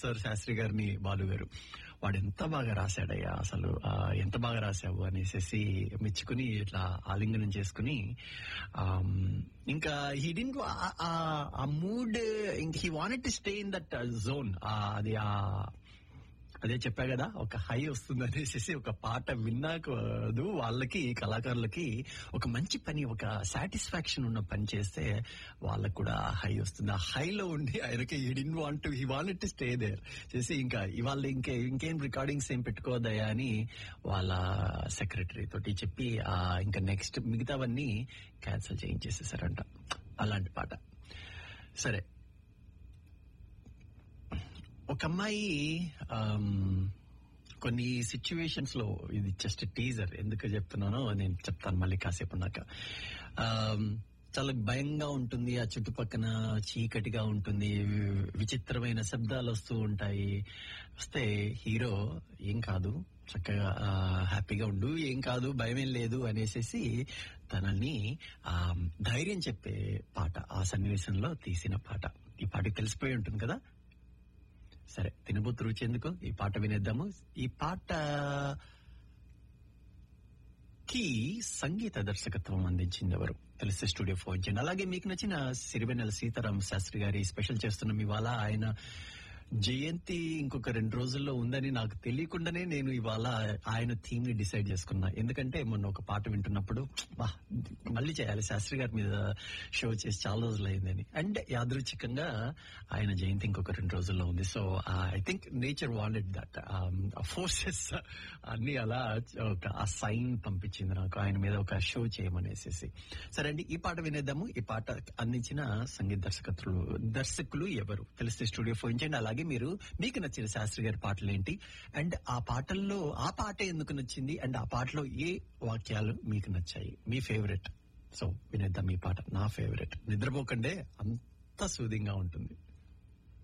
sir Sastry గారిని బాలు గారు వాడు ఎంత బాగా రాశాడయ్యా అసలు ఆ, ఎంత బాగా రాశావు అనేసి మెచ్చుకుని ఇట్లా ఆలింగనం చేసుకుని ఆమ్, ఇంకా he the uh mood he wanted to stay in that zone అది ఆ అదే చెప్పా కదా ఒక హై వస్తుంది అనేసి ఒక పాట విన్నాక వాళ్ళకి కళాకారులకి ఒక మంచి పని ఒక సాటిస్ఫాక్షన్ ఉన్న పని చేస్తే వాళ్ళకు కూడా హై వస్తుంది ఆ హైలో ఉండి ఆయనకి ఈ didn't want he want to stay there చేసి ఇంకా ఇవాళ ఇంకే ఇంకేం రికార్డింగ్స్ ఏం పెట్టుకోవద్దయా అని వాళ్ళ సెక్రటరీ తోటి చెప్పి ఆ ఇంకా నెక్స్ట్ మిగతావన్నీ క్యాన్సిల్ చేయించేసేసారంట అలాంటి పాట సరే ఒక అమ్మాయి ఆమ్, కొన్ని సిచ్యువేషన్స్ లో ఇది జస్ట్ టీజర్ ఎందుకు చెప్తున్నానో నేను చెప్తాను మళ్ళీ కాసేపు ఉన్నాక ఆమ్, చాలా భయంగా ఉంటుంది ఆ చుట్టుపక్కన చీకటిగా ఉంటుంది వి- విచిత్రమైన శబ్దాలు వస్తూ ఉంటాయి వస్తే హీరో ఏం కాదు చక్కగా ఆ, హ్యాపీగా ఉండు ఏం కాదు భయమేం లేదు అనేసి తనని ఆ, ధైర్యం చెప్పే పాట ఆ సన్నివేశంలో తీసిన పాట ఈ పాటకి తెలిసిపోయి ఉంటుంది కదా సరే తినబోతు రుచి ఎందుకు ఈ పాట వినేద్దాము ఈ పాట కి సంగీత దర్శకత్వం అందించింది ఎవరు తెలిస్తే స్టూడియో ఫోన్ చేయండి అలాగే మీకు నచ్చిన సిరివెన్నెల సీతారాం శాస్త్రి గారి స్పెషల్ చేస్తున్నాం ఇవాళ ఆయన జయంతి ఇంకొక రెండు రోజుల్లో ఉందని నాకు తెలియకుండానే నేను ఇవాళ ఆయన థీమ్ ని డిసైడ్ చేసుకున్నా ఎందుకంటే మొన్న ఒక పాట వింటున్నప్పుడు "బా, మళ్ళీ చేయాలి శాస్త్రి గారి మీద షో చేసి చాలా రోజులు అయిందని అండ్ యాదృచ్ఛికంగా ఆయన జయంతి ఇంకొక రెండు రోజుల్లో ఉంది so I think nature wanted that forces అన్ని అలా ఒక ఆ సైన్ పంపించింది నాకు ఆయన మీద ఒక షో చేయమనేసి సరే అండి ఈ పాట వినేద్దాము ఈ పాట అందించిన సంగీత దర్శకత్రులు దర్శకులు ఎవరు తెలిస్తే స్టూడియో ఫోన్ చేయండి అలాగే మీరు మీకు నచ్చిన శాస్త్రి గారి పాటలు ఏంటి అండ్ ఆ పాటల్లో ఆ పాట ఎందుకు నచ్చింది అండ్ ఆ పాటలో ఏ వాక్యాలు మీకు నచ్చాయి మీ ఫేవరెట్ సో వినేద్దాం ఈ పాట నా ఫేవరెట్ నిద్రపోకండే అంత సూదింగా ఉంటుంది